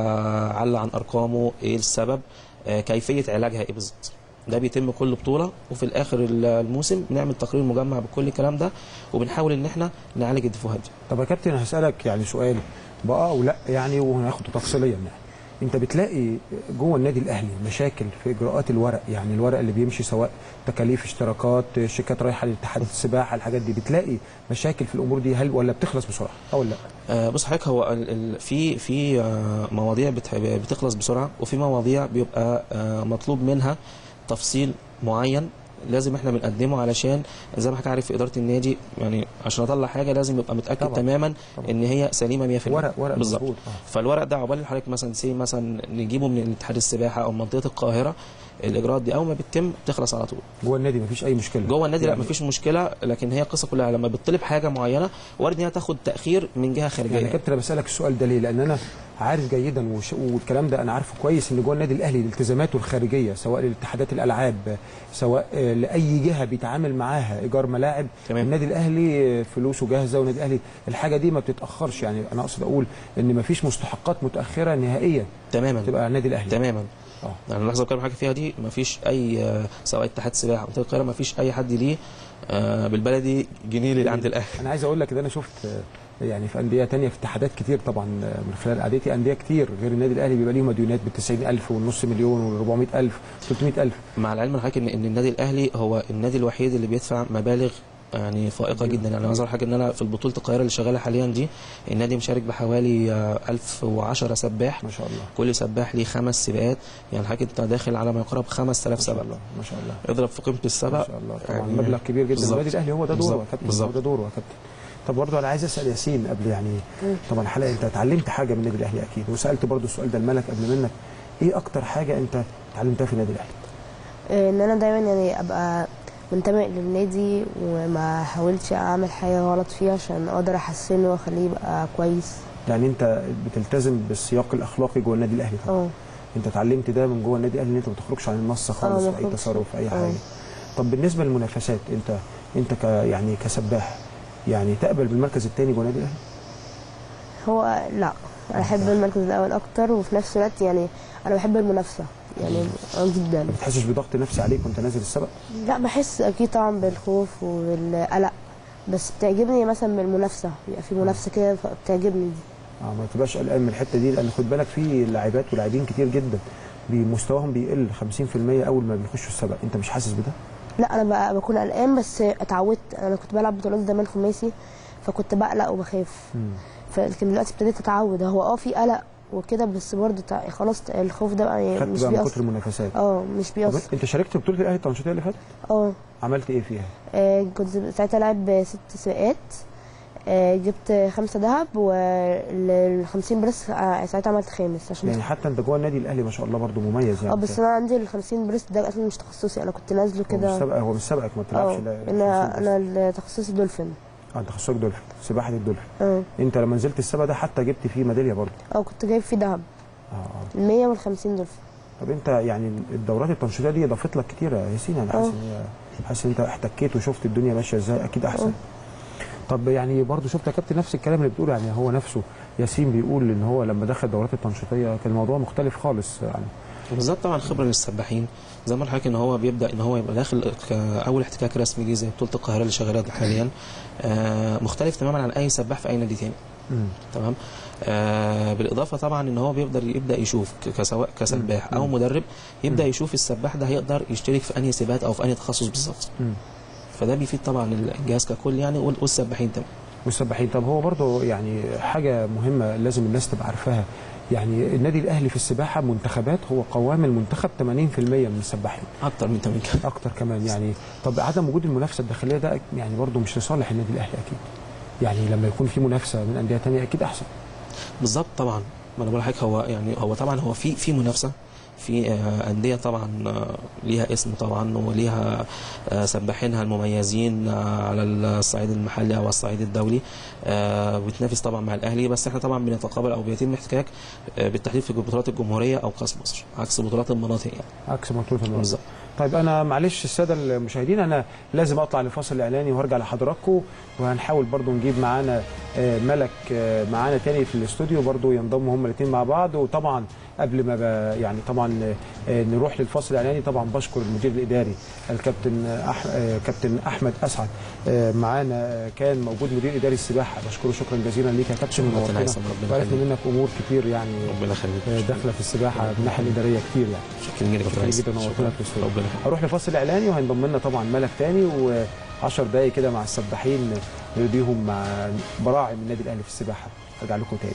آه على عن ارقامه ايه السبب آه كيفيه علاجها ايه بالظبط ده بيتم كل بطوله وفي الاخر الموسم بنعمل تقرير مجمع بكل الكلام ده وبنحاول ان احنا نعالج الدفوهات دي طب يا كابتن هسالك يعني سؤال بقى او لا يعني وهناخده تفصيليا يعني انت بتلاقي جوه النادي الاهلي مشاكل في اجراءات الورق يعني الورق اللي بيمشي سواء تكاليف اشتراكات شيكات رايحه لاتحاد السباحه الحاجات دي بتلاقي مشاكل في الامور دي هل ولا بتخلص بسرعه او لا آه، بص حضرتك هو ال- ال- في في آه، مواضيع بتح- بتخلص بسرعه وفي مواضيع بيبقى آه، مطلوب منها تفصيل معين لازم احنا بنقدمه علشان زي ما حضرتك عارف في اداره النادي يعني عشان اطلع حاجه لازم يبقى متاكد طبعاً. طبعا. تماما طبعاً. ان هي سليمه 100% ورق ورق بالظبط مظبوط آه. فالورق ده عقبال حضرتك مثلا سي مثلا نجيبه من اتحاد السباحه او منطقه القاهره الاجراءات دي اول ما بتتم بتخلص على طول جوه النادي مفيش اي مشكله جوه النادي لا يعني- مفيش مشكله لكن هي القصه كلها لما بتطلب حاجه معينه وارد ان هي تاخد تاخير من جهه خارجيه يعني كابتن انا بسالك السؤال ده ليه؟ لان انا عارف جيدا وش... والكلام ده انا عارفه كويس ان جوه النادي الاهلي الالتزاماته الخارجيه سواء لاتحادات الالعاب سواء آه، لاي جهه بيتعامل معاها ايجار ملاعب تمام. النادي الاهلي آه، فلوسه جاهزه والنادي الاهلي الحاجه دي ما بتتاخرش يعني انا اقصد اقول ان ما فيش مستحقات متاخره نهائيا تماما تبقى على النادي الاهلي تماما اه يعني اللحظه اللي بتكلم حاجه فيها دي مفيش اي آه، سواء اتحاد سباحه او منطقه القاهره مفيش اي حد ليه آه، بالبلدي جنيه اللي عند الاهلي انا عايز اقول لك ان انا شفت آه، يعني في انديه تانية في اتحادات كتير طبعا آه، من خلال قعدتي انديه كتير غير النادي الاهلي بيبقى ليهم مديونات ب 90000 والنص مليون وال 400000 300000 مع العلم حضرتك ان ان النادي الاهلي هو النادي الوحيد اللي بيدفع مبالغ يعني فائقه جدا يعني عايز اقول لحضرتك ان انا في بطوله القاهره اللي شغاله حاليا دي النادي مشارك بحوالي آه، 1010 سباح ما شاء الله كل سباح ليه خمس سباقات يعني حضرتك انت داخل على ما يقرب 5000 ما شاء سبق الله ما شاء الله اضرب في قيمه ما السبق شاء الله طبعا يعني مبلغ كبير جدا بالظبط. النادي الاهلي هو ده دوره يا بالظبط. كابتن هو بالظبط. ده دوره يا كابتن طب برضه انا عايز اسال ياسين قبل يعني طبعا الحلقه انت اتعلمت حاجه من النادي الاهلي اكيد وسالت برضه السؤال ده الملك قبل منك ايه اكتر حاجه انت اتعلمتها في النادي الاهلي آه، ان انا دايما يعني ابقى منتمي للنادي وما احاولش اعمل حاجه غلط فيه عشان اقدر احسنه واخليه يبقى كويس يعني انت بتلتزم بالسياق الاخلاقي جوه النادي الاهلي طبعا اه انت اتعلمت ده من جوه النادي الاهلي ان انت ما تخرجش عن النص خالص اه، ما في اي اخرجش. تصرف في اي اه. حاجه طب بالنسبه للمنافسات انت انت ك يعني كسباح يعني تقبل بالمركز الثاني جوه النادي الاهلي هو لا انا بحب المركز الاول اكتر وفي نفس الوقت يعني انا بحب المنافسه يعني اه جدا ما بتحسش بضغط نفسي عليك وانت نازل السبق لا بحس اكيد طبعا بالخوف والقلق بس بتعجبني مثلا بالمنافسه بيبقى في منافسه كده فبتعجبني دي اه ما تبقاش قلقان من الحته دي لان خد بالك في لاعبات ولاعبين كتير جدا مستواهم بيقل 50% اول ما بيخشوا السبق انت مش حاسس بده لا انا بقى بكون قلقان بس اتعودت انا كنت بلعب بطولات زمان خماسي فكنت بقلق وبخاف فلكن دلوقتي ابتديت اتعود هو اه في قلق وكده بس برضه تع- خلاص الخوف ده بقى خدت مش بقى من كتر بيأثر المنافسات اه مش طب بيأثر انت شاركت في بطوله الاهلي التنشيطيه اللي فاتت اه عملت ايه فيها آه، كنت ساعتها لعب ست سباقات آه، جبت خمسة ذهب وال 50 بريس آه، ساعتها عملت خامس عشان يعني حتى انت جوه النادي الاهلي ما شاء الله برضو مميز يعني اه بس انا عندي ال 50 بريس ده اصلا مش تخصصي انا كنت نازله هو مش كده سبق هو مش سبقك ما بتلعبش اه لا- انا لا- انا تخصصي دولفين اه انت تخصصك دولفين سباحه الدولفين اه انت لما نزلت السبق ده حتى جبت فيه ميداليه برضو اه كنت جايب فيه ذهب اه اه ال 100 وال 50 دولفين طب انت يعني الدورات التنشيطيه دي اضافت لك كتير يا ياسين انا حاسس اه. ان هي حاسس ان انت احتكيت وشفت الدنيا ماشيه ازاي اكيد احسن طب يعني برضو شفت يا كابتن نفس الكلام اللي بتقوله يعني هو نفسه ياسين بيقول ان هو لما دخل الدورات التنشيطيه كان الموضوع مختلف خالص يعني بالظبط طبعا خبره للسباحين زي ما حضرتك ان هو بيبدا ان هو يبقى داخل كاول احتكاك رسمي ليه زي بطوله القاهره اللي شغاله حاليا آه، مختلف تماما عن اي سباح في اي نادي تاني تمام آه بالاضافه طبعا ان هو بيقدر يبدا يشوف ك- كسواء كسباح او مدرب يبدا يشوف السباح ده هيقدر يشترك في انهي سباقات او في انهي تخصص بالظبط مم. فده بيفيد طبعا الجهاز ككل يعني وال- والسباحين تمام والسباحين طب هو برضو يعني حاجه مهمه لازم الناس تبقى عارفاها يعني النادي الاهلي في السباحه منتخبات هو قوام المنتخب 80% من السباحين اكتر من تمام كده اكتر كمان يعني طب عدم وجود المنافسه الداخليه ده يعني برضه مش لصالح النادي الاهلي اكيد يعني لما يكون في منافسه من انديه تانية اكيد احسن بالظبط طبعا ما انا بقول لحضرتك هو يعني هو طبعا هو في في منافسه في آه، انديه طبعا آه، ليها اسم طبعا وليها آه، سباحينها المميزين آه، على الصعيد المحلي او الصعيد الدولي آه، بتنافس طبعا مع الاهلي بس احنا طبعا بنتقابل او بيتم احتكاك آه، بالتحديد في بطولات الجمهوريه او كاس مصر عكس بطولات المناطق يعني عكس مطلوب المنافسه بالظبط طيب انا معلش الساده المشاهدين انا لازم اطلع لفاصل اعلاني وهرجع لحضراتكم وهنحاول برضو نجيب معانا آه، ملك آه، معانا تاني في الاستوديو برضو ينضموا هم الاثنين مع بعض وطبعا قبل ما ب- يعني طبعا آه، نروح للفاصل الاعلاني طبعا بشكر المدير الاداري الكابتن أح... آه، كابتن احمد اسعد آه، معانا آه، كان موجود مدير اداري السباحه بشكره شكرا جزيلا ليك يا كابتن شكراً كابتن ونورتنا. هيثم، ربنا وعرفنا يخليك. منك امور كتير يعني ربنا يخليك آه، داخله في السباحه من الناحيه الاداريه كتير يعني شكرا جدا شكرا كابتن جدا هيثم. نورتنا في الاستوديو ربنا يخليك هروح لفاصل اعلاني وهينضم لنا طبعا ملك تاني و10 دقايق كده مع السباحين نرضيهم مع براعم النادي الاهلي في السباحه ارجع لكم تاني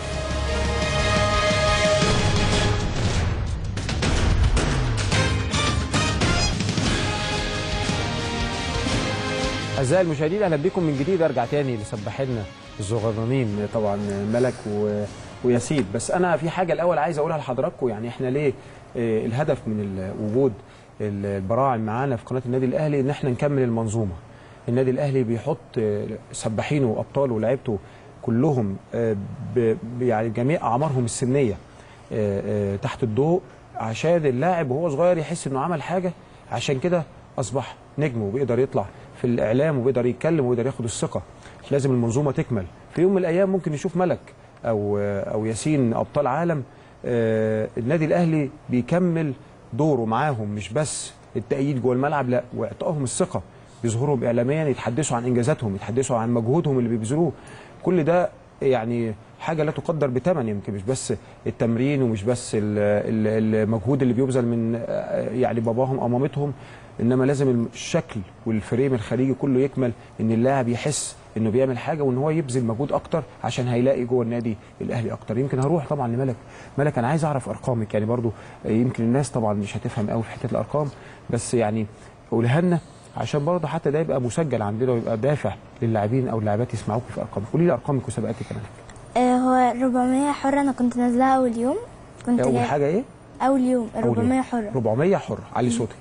أعزائي المشاهدين أهلا بكم من جديد أرجع تاني لسباحينا الصغننين طبعا ملك و... وياسين بس أنا في حاجة الأول عايز أقولها لحضراتكم يعني إحنا ليه آه، الهدف من ال- وجود البراعم معانا في قناة النادي الأهلي إن إحنا نكمل المنظومة النادي الأهلي بيحط آه، سباحينه وأبطاله ولاعيبته كلهم آه، ب... ب- يعني جميع أعمارهم السنية آه، آه، تحت الضوء عشان اللاعب وهو صغير يحس انه عمل حاجه عشان كده اصبح نجم وبيقدر يطلع في الاعلام وبيقدر يتكلم وبيقدر ياخد الثقه لازم المنظومه تكمل في يوم من الايام ممكن نشوف ملك او او ياسين ابطال عالم آه، النادي الاهلي بيكمل دوره معاهم مش بس التأييد جوه الملعب لا واعطائهم الثقه يظهروا اعلاميا يتحدثوا عن انجازاتهم يتحدثوا عن مجهودهم اللي بيبذلوه كل ده يعني حاجه لا تقدر بثمن يمكن مش بس التمرين ومش بس ال- ال- المجهود اللي بيبذل من آه، يعني باباهم او مامتهم انما لازم الشكل والفريم الخارجي كله يكمل ان اللاعب يحس انه بيعمل حاجه وان هو يبذل مجهود اكتر عشان هيلاقي جوه النادي الاهلي اكتر يمكن هروح طبعا لملك ملك انا عايز اعرف ارقامك يعني برضو آه، يمكن الناس طبعا مش هتفهم قوي في حته الارقام بس يعني قولها لنا عشان برضه حتى ده يبقى مسجل عندنا ويبقى دافع للاعبين او اللاعبات يسمعوك في ارقامك قولي لي ارقامك وسبقاتك كمان آه، هو 400 حرة أنا كنت نازلها أول يوم كنت اول جاي- حاجه ايه أول يوم أول يوم. 400 حرة 400 حر علي صوتك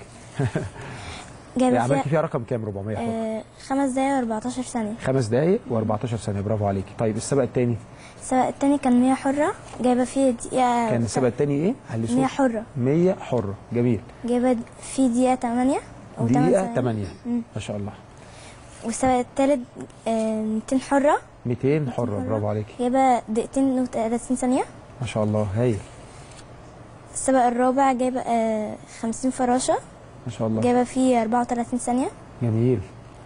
جايبة عملتي فيها فيها رقم كام 400 حر آه، خمس دقايق و14 ثانية خمس دقايق و14 ثانيه برافو عليكي طيب السبق الثاني السباق التاني كان 100 حرة جايبة فيه دقيقة كان السبق الثاني ايه علي 100 صوتك حرة 100 حره جميل جايبة فيه دقيقة 8 أو 8 دقيقه ثواني. 8 مم. ما شاء الله والسباق التالت آه، 200 حرة 200 حره حرة. برافو عليكي جايبة دقيقتين و30 ثانية ما شاء الله هايل السباق الرابع جايبة آه، 50 فراشة ما شاء الله جايبة فيه 34 ثانية جميل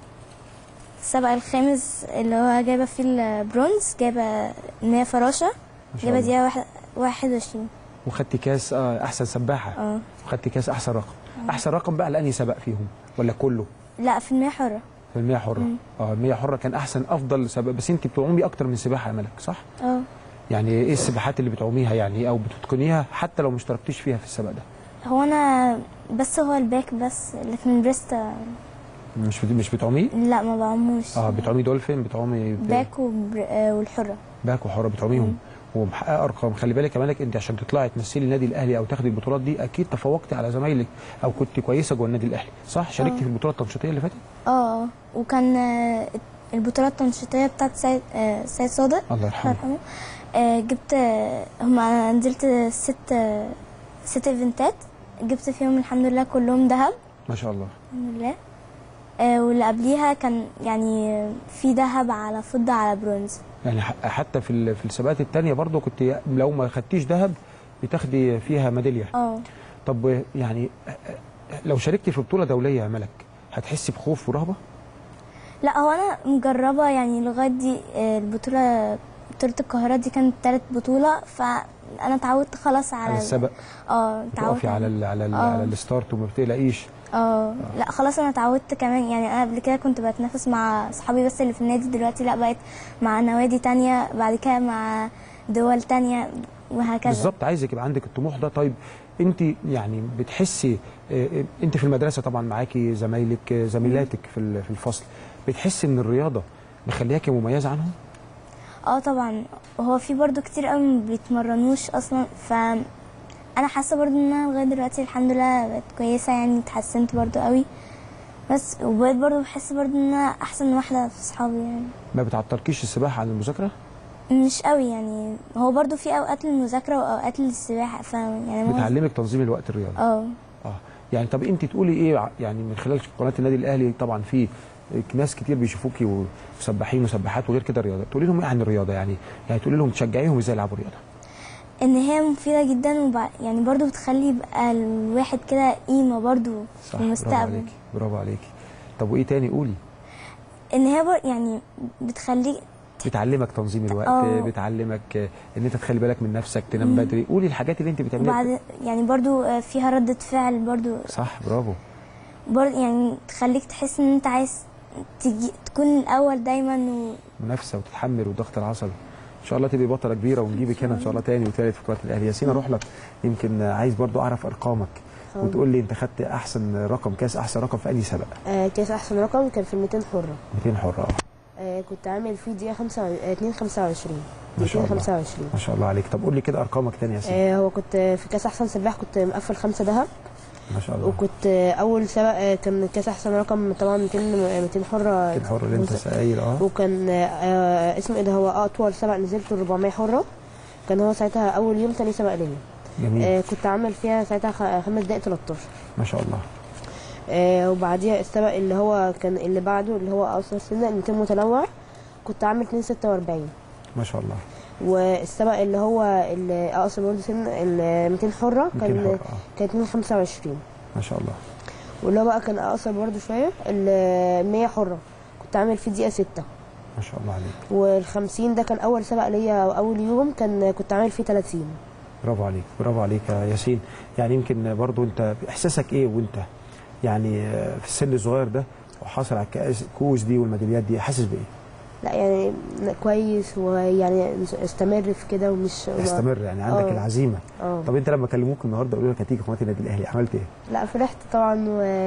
السبق الخامس اللي هو جايبة فيه البرونز جايبة 100 فراشة ما شاء جايبة الله دقيقة واحد- 21 وخدتي كاس آه، احسن سباحه اه وخدتي كاس احسن رقم احسن رقم بقى لاني سبق فيهم ولا كله لا في المية حرة في المية حرة اه المية حرة كان أحسن أفضل سباق بس أنت بتعومي أكتر من سباحة يا ملك صح؟ اه يعني إيه السباحات اللي بتعوميها يعني أو بتتقنيها حتى لو ما اشتركتيش فيها في السباق ده؟ هو انا بس هو الباك بس لكن بريست مش بت- مش بتعوميه؟ لا ما بعموش اه بتعومي دولفين بتعومي ب- باك وبر... آه، والحرة باك وحرة بتعوميهم ومحققه ارقام خلي بالك يا ملك انت عشان تطلعي تمثلي النادي الاهلي او تاخدي البطولات دي اكيد تفوقتي على زمايلك او كنت كويسه جوه النادي الاهلي صح شاركتي آه. في البطوله التنشيطيه اللي فاتت اه وكان آه، البطولة التنشيطية بتاعت سيد آه، سيد صادق الله الله يرحمه يرحمه آه، جبت آه، هما أنا نزلت ست آه، ست ايفنتات جبت فيهم الحمد لله كلهم ذهب ما شاء الله الحمد لله آه، واللي قبليها كان يعني آه، في ذهب على فضة على برونز يعني ح- حتى في ال- في السباقات الثانيه برضه كنت لو ما خدتيش ذهب بتاخدي فيها ميداليه اه طب يعني لو شاركتي في بطوله دوليه يا ملك هتحسي بخوف ورهبه لا هو انا مجربه يعني لغايه دي آه، البطوله بطوله القاهره دي كانت تالت بطوله فانا اتعودت خلاص على على السبق اه اتعودت تقفي على ال على ال آه. على الستارت وما بتقلقيش اه لا خلاص انا اتعودت كمان يعني انا قبل كده كنت بتنافس مع اصحابي بس اللي في النادي دلوقتي لا بقيت مع نوادي تانية بعد كده مع دول تانية وهكذا بالظبط عايزك يبقى عندك الطموح ده طيب انت يعني بتحسي آه، آه، انت في المدرسه طبعا معاكي زمايلك آه، زميلاتك في ال- في الفصل بتحسي ان الرياضه مخلياكي مميزه عنهم اه طبعا هو في برضو كتير قوي ما بيتمرنوش اصلا ف انا حاسه برضو ان انا لغايه دلوقتي الحمد لله بقت كويسه يعني اتحسنت برضو قوي بس وبقيت برضو بحس برضو ان انا احسن واحده في صحابي يعني ما بتعطلكيش السباحه عن المذاكره مش قوي يعني هو برضو في اوقات للمذاكره واوقات للسباحه ف يعني مو- بتعلمك تنظيم الوقت الرياضي اه اه يعني طب انت تقولي ايه ع- يعني من خلال قناه النادي الاهلي طبعا في ناس كتير بيشوفوكي وسباحين وسباحات وغير كده رياضه تقولي لهم ايه عن الرياضه يعني يعني تقولي لهم تشجعيهم ازاي يلعبوا رياضه ان هي مفيده جدا وبع... يعني برضو بتخلي يبقى الواحد كده قيمه برضو في برافو المستقبل عليكي برافو عليكي طب وايه تاني قولي ان هي بر... يعني بتخليك بتعلمك تنظيم الوقت اه. بتعلمك آه، ان انت تخلي بالك من نفسك تنام بدري قولي الحاجات اللي انت بتعمليها وبعد يعني برضو آه، فيها ردة فعل برضو صح برافو برضو يعني تخليك تحس ان انت عايز تجي تكون الاول دايما و... منافسه وتتحمل والضغط العصبي ان شاء الله تبقي بطله كبيره ونجيبك هنا ان شاء الله تاني وتالت في قناه الاهلي ياسين اروح لك يمكن آه، عايز برضو اعرف ارقامك وتقول لي انت خدت احسن رقم كاس احسن رقم في انهي سبق آه كاس احسن رقم كان في ال 200 حره 200 حره اه آه كنت عامل فيه دقيقه 5 2 25 ما شاء الله. 25 ما شاء الله عليك طب قول لي كده ارقامك تاني يا ياسين آه هو كنت في كاس احسن سباح كنت مقفل خمسة ذهب ما شاء الله وكنت آه اول سبق آه كان كاس احسن رقم طبعا 200 200 حره 200 حره اللي انت قايل اه وكان آه اسمه ايه ده هو اطول سبق نزلته 400 حره كان هو ساعتها اول يوم تاني سبق ليا جميل آه كنت عامل فيها ساعتها خ- خمس دقايق 13 ما شاء الله آه وبعديها السبق اللي هو كان اللي بعده اللي هو اقصر سنه 200 متنوع كنت عامل 2 46 ما شاء الله والسبق اللي هو اللي اقصر برضه سن ال 200 حره 200 كان حره اه كان 2 25 ما شاء الله واللي هو بقى كان اقصر برضه شويه ال 100 حره كنت عامل فيه دقيقه 6 ما شاء الله عليك وال 50 ده كان اول سبق ليا اول يوم كان كنت عامل فيه 30 برافو عليك برافو عليك يا ياسين يعني يمكن برضو انت احساسك ايه وانت يعني آه، في السن الصغير ده وحاصل على الكأس الكؤوس دي والميداليات دي حاسس بايه؟ لا يعني كويس ويعني استمر في كده ومش استمر يعني عندك اه. العزيمه اه طب انت لما كلموك النهارده قالوا لك هتيجي قناه النادي الاهلي عملت ايه؟ لا فرحت طبعا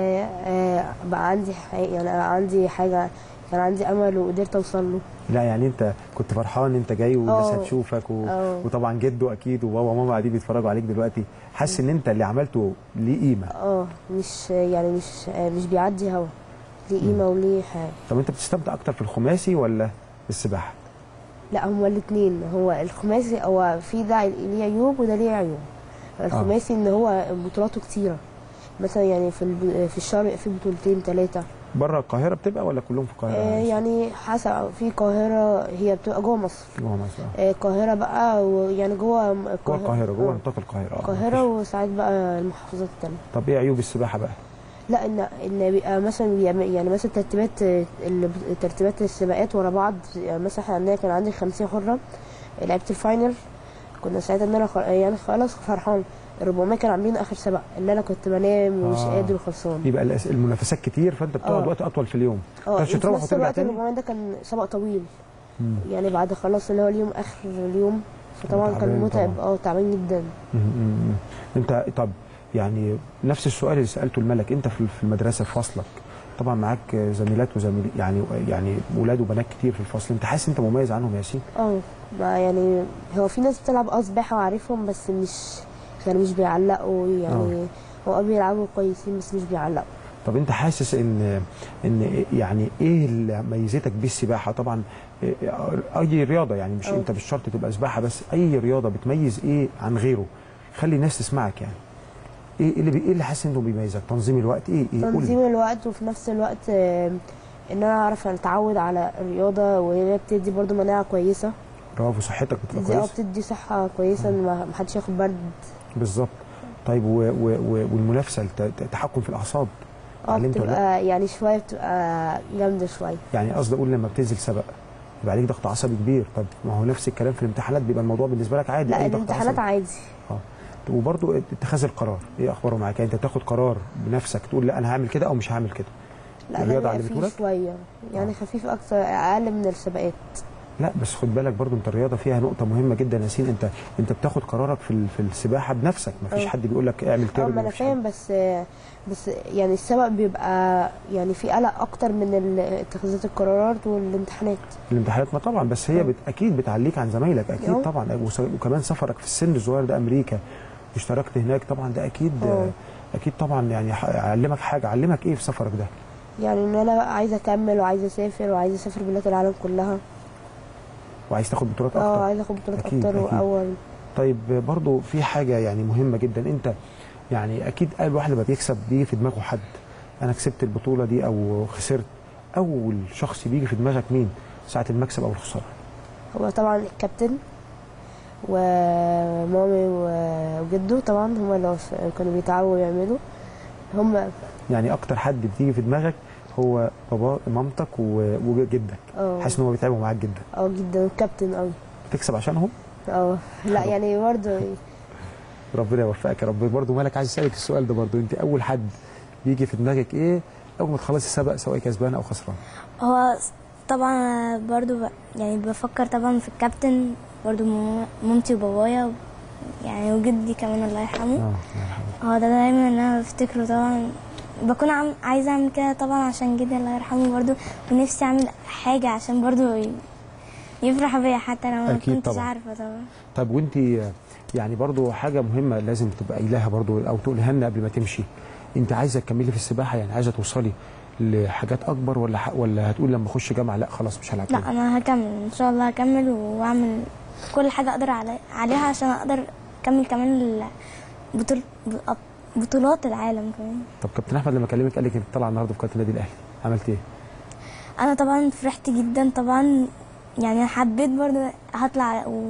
وبقى عندي ح- يعني أنا عندي حاجه كان عندي امل وقدرت اوصل له لا يعني انت كنت فرحان انت جاي والناس اه. هتشوفك و... اه. وطبعا جده اكيد وبابا وماما قاعدين بيتفرجوا عليك دلوقتي حاسس ان انت اللي عملته ليه قيمه اه مش يعني مش مش بيعدي هوا ليه قيمه وليه حاجه طب انت بتستمتع اكتر في الخماسي ولا السباحه؟ لا هما الاثنين هو الخماسي هو في ده ليه عيوب وده ليه عيوب الخماسي ان هو بطولاته كتيره مثلا يعني في الب... في الشهر في بطولتين ثلاثه بره القاهره بتبقى ولا كلهم في القاهره؟ آه يعني حسب في القاهره هي بتبقى جوه مصر جوه مصر آه. آه، القاهره بقى ويعني جوه جوه القاهره جوه آه. نطاق القاهره آه. القاهره وساعات بقى المحافظات التانية طب ايه عيوب السباحه بقى؟ لا ان ان بيبقى مثلا بيعمل- يعني مثلا ترتيبات آه، ال- ترتيبات السباقات ورا بعض يعني مثلا احنا عندنا كان عندي 50 حره لعبت الفاينل كنا ساعتها ان انا خ- يعني خلاص فرحان ال 400 كانوا عاملين اخر سبق اللي انا كنت بنام ومش آه. قادر وخلصان بيبقى الأس- المنافسات كتير فانت بتقعد اه. وقت اطول في اليوم اه تقدرش وفي تروح نفس وترجع الوقت ال تاني 400 ده كان سبق طويل مم. يعني بعد خلاص اللي هو اليوم اخر اليوم فطبعا تعبان كان متعب طبعا. اه تعبان جدا مم. مم. انت طب يعني نفس السؤال اللي سالته الملك انت في في المدرسه في فصلك طبعا معاك زميلات وزميل يعني يعني ولاد وبنات كتير في الفصل انت حاسس انت مميز عنهم يا ياسين اه ما يعني هو في ناس بتلعب اه سباحه وعارفهم بس مش يعني مش بيعلقوا يعني هو اه بيلعبوا كويسين بس مش بيعلقوا طب انت حاسس ان ان يعني ايه اللي ميزتك بالسباحه طبعا اي رياضه يعني مش اه. انت مش شرط تبقى سباحه بس اي رياضه بتميز ايه عن غيره خلي الناس تسمعك يعني ايه اللي بي ايه اللي حاسس انه بيميزك تنظيم الوقت ايه ايه قول تنظيم لي. الوقت وفي نفس الوقت آه، ان انا اعرف اتعود على الرياضه وهي بتدي برضو مناعه كويسه برافو صحتك بتبقى بتدي اه كويسه بتدي صحه كويسه ان ما ما حدش ياخد برد بالظبط طيب و و و والمنافسه الت- التحكم في الاعصاب اه اتعلمت ولا لا؟ بتبقى يعني شويه بتبقى جامده شويه يعني قصدي اقول لما بتنزل سبق يبقى عليك ضغط عصبي كبير طب ما هو نفس الكلام في الامتحانات بيبقى الموضوع بالنسبه لك عادي لا أي ضغط الامتحانات عصبي. عادي وبرضه اتخاذ القرار ايه اخباره معاك يعني انت تاخد قرار بنفسك تقول لا انا هعمل كده او مش هعمل كده لا الرياضة ده علمته فيه لك؟ شويه يعني آه. خفيف اكتر اقل من السباقات لا بس خد بالك برضو انت الرياضه فيها نقطه مهمه جدا يا ياسين انت انت بتاخد قرارك في ال- في السباحه بنفسك ما فيش اه. حد بيقول لك اعمل اه ترم ما انا ومفيش حد. فاهم بس بس يعني السبب بيبقى يعني في قلق اكتر من ال- اتخاذات القرارات والامتحانات الامتحانات ما طبعا بس هي اه. بت... اكيد بتعليك عن زمايلك اكيد اه. طبعا وس- وكمان سفرك في السن الصغير ده امريكا واشتركت هناك طبعا ده اكيد اه. اكيد طبعا يعني ح- علمك حاجه علمك ايه في سفرك ده يعني ان انا عايزه اكمل وعايزه اسافر وعايزه اسافر بلاد العالم كلها وعايز تاخد بطولات اه اكتر عايزه اخد بطولات أكيد، اكتر أكيد. واول طيب برضو في حاجه يعني مهمه جدا انت يعني اكيد اي واحد لما بيكسب بيجي في دماغه حد انا كسبت البطوله دي او خسرت اول شخص بيجي في دماغك مين ساعه المكسب او الخساره هو طبعا الكابتن ومامي و- وجده طبعا هما اللي وف- كانوا بيتعبوا ويعملوا هما يعني اكتر حد بتيجي في دماغك هو بابا مامتك و- وجدك اه حاسس ان هم بيتعبوا معاك جدا اه جدا الكابتن قوي بتكسب عشانهم اه لا حلو. يعني برضه ربنا يوفقك يا رب برضه مالك عايز اسالك السؤال ده برضه انت اول حد بيجي في دماغك ايه اول ما تخلص السبق سواء كسبان او خسران هو طبعا أنا برضو ب... يعني بفكر طبعا في الكابتن برضو ماما- مامتي وبابايا و... يعني وجدي كمان الله يرحمه اه الله يرحمه هو ده دايما اللي انا بفتكره طبعا بكون عم... عايزه اعمل كده طبعا عشان جدي الله يرحمه برضو ونفسي اعمل حاجه عشان برضو ي... يفرح بيا حتى لو ما أكيد كنتش طبعا. عارفه طبعا طب وانت يعني برضه حاجه مهمه لازم تبقى قايلاها برضه او تقولها لنا قبل ما تمشي انت عايزه تكملي في السباحه يعني عايزه توصلي لحاجات اكبر ولا ح... ولا هتقول لما اخش جامعه لا خلاص مش هلعب لا تاني؟ انا هكمل ان شاء الله هكمل واعمل كل حاجه اقدر علي... عليها عشان اقدر اكمل كمان ال- بطول... بطولات العالم كمان طب كابتن احمد لما كلمك قال لك انت طالعه النهارده في قناه النادي الاهلي عملت ايه؟ انا طبعا فرحت جدا طبعا يعني حبيت برضو هطلع و...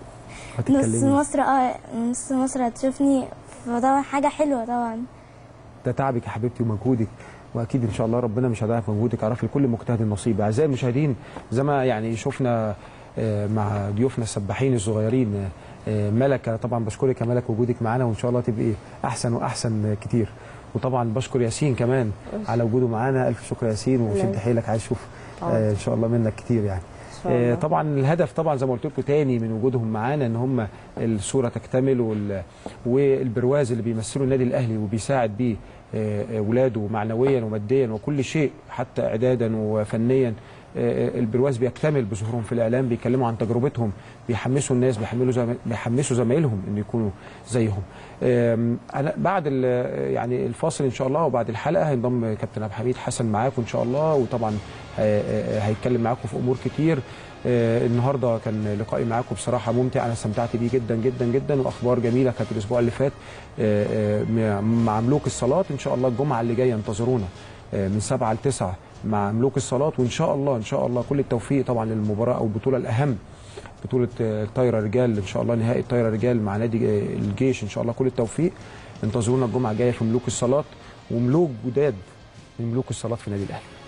نص هتتكلمي مصر اه نص مصر هتشوفني فطبعا حاجه حلوه طبعا ده تعبك يا حبيبتي ومجهودك واكيد ان شاء الله ربنا مش هيضيع مجهودك عارف لكل مجتهد نصيب اعزائي المشاهدين زي ما يعني شفنا آه، مع ضيوفنا السباحين الصغيرين آه، ملكه طبعا بشكرك يا ملك وجودك معانا وان شاء الله تبقي احسن واحسن كتير وطبعا بشكر ياسين كمان على وجوده معانا الف شكر يا ياسين وشد لا. حيلك عايز اشوف آه، ان شاء الله منك كتير يعني ان شاء آه، الله طبعا الهدف طبعا زي ما قلت لكم تاني من وجودهم معانا ان هم الصوره تكتمل وال- والبرواز اللي بيمثلوا النادي الاهلي وبيساعد بيه آه، آه، ولاده معنويا وماديا وكل شيء حتى اعدادا وفنيا آه، آه، البرواز بيكتمل بظهورهم في الاعلام بيتكلموا عن تجربتهم بيحمسوا الناس بيحملوا زم... بيحمسوا زمايلهم ان يكونوا زيهم آم، أنا بعد ال- يعني الفاصل ان شاء الله وبعد الحلقه هينضم كابتن عبد الحميد حسن معاكم ان شاء الله وطبعا آه، آه، هيتكلم معاكم في امور كتير آه، النهارده كان لقائي معاكم بصراحه ممتع انا استمتعت بيه جدا جدا جدا واخبار جميله كانت الاسبوع اللي فات آه، آه، مع ملوك الصلاه ان شاء الله الجمعه اللي جايه انتظرونا آه، من 7 ل 9 مع ملوك الصلاه وان شاء الله ان شاء الله كل التوفيق طبعا للمباراه او البطوله الاهم بطوله آه، الطايره رجال ان شاء الله نهائي الطايره رجال مع نادي آه، الجيش ان شاء الله كل التوفيق انتظرونا الجمعه الجايه في ملوك الصلاه وملوك جداد من ملوك الصلاه في النادي الاهلي